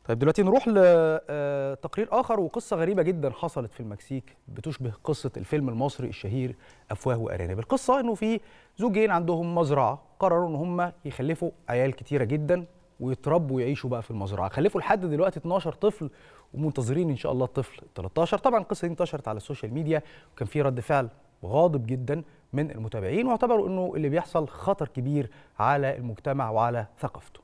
طيب دلوقتي نروح لتقرير اخر وقصه غريبه جدا حصلت في المكسيك بتشبه قصه الفيلم المصري الشهير افواه وارانب القصه انه في زوجين عندهم مزرعه قرروا ان هم يخلفوا عيال كتيره جدا ويتربوا ويعيشوا بقى في المزرعه خلفوا لحد دلوقتي 12 طفل ومنتظرين ان شاء الله الطفل 13 طبعا القصه دي انتشرت على السوشيال ميديا وكان في رد فعل غاضب جدا من المتابعين واعتبروا انه اللي بيحصل خطر كبير على المجتمع وعلى ثقافته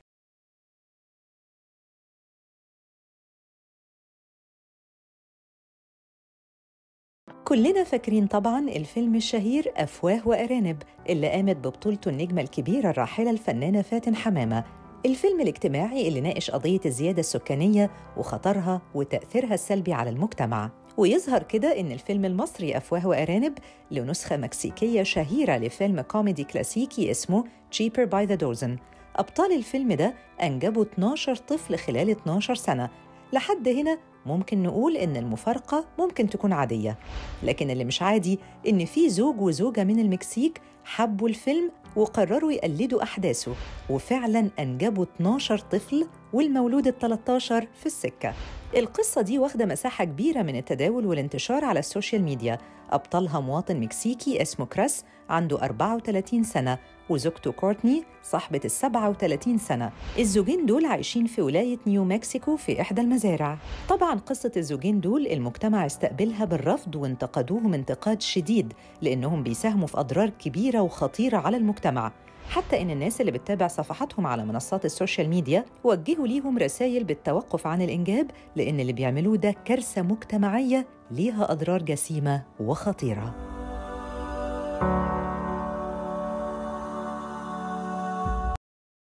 كلنا فاكرين طبعا الفيلم الشهير أفواه وأرانب اللي قامت ببطولته النجمة الكبيرة الراحلة الفنانة فاتن حمامة الفيلم الاجتماعي اللي ناقش قضية الزيادة السكانية وخطرها وتأثيرها السلبي على المجتمع ويظهر كده إن الفيلم المصري أفواه وأرانب له نسخة مكسيكية شهيرة لفيلم كوميدي كلاسيكي اسمه Cheaper by the Dozen أبطال الفيلم ده أنجبوا 12 طفل خلال 12 سنة لحد هنا ممكن نقول إن المفارقة ممكن تكون عادية لكن اللي مش عادي إن في زوج وزوجة من المكسيك حبوا الفيلم وقرروا يقلدوا أحداثه وفعلاً أنجبوا 12 طفل والمولود ال 13 في السكة القصة دي واخدة مساحة كبيرة من التداول والانتشار على السوشيال ميديا أبطالها مواطن مكسيكي اسمه كراس عنده 34 سنة وزوجته كورتني صاحبة ال 37 سنة الزوجين دول عايشين في ولاية نيو مكسيكو في إحدى المزارع طبعا قصة الزوجين دول المجتمع استقبلها بالرفض وانتقدوهم انتقاد شديد لأنهم بيساهموا في أضرار كبيرة وخطيرة على المجتمع حتى إن الناس اللي بتتابع صفحاتهم على منصات السوشيال ميديا وجهوا ليهم رسائل بالتوقف عن الإنجاب لأن اللي بيعملوه ده كارثة مجتمعية ليها أضرار جسيمة وخطيرة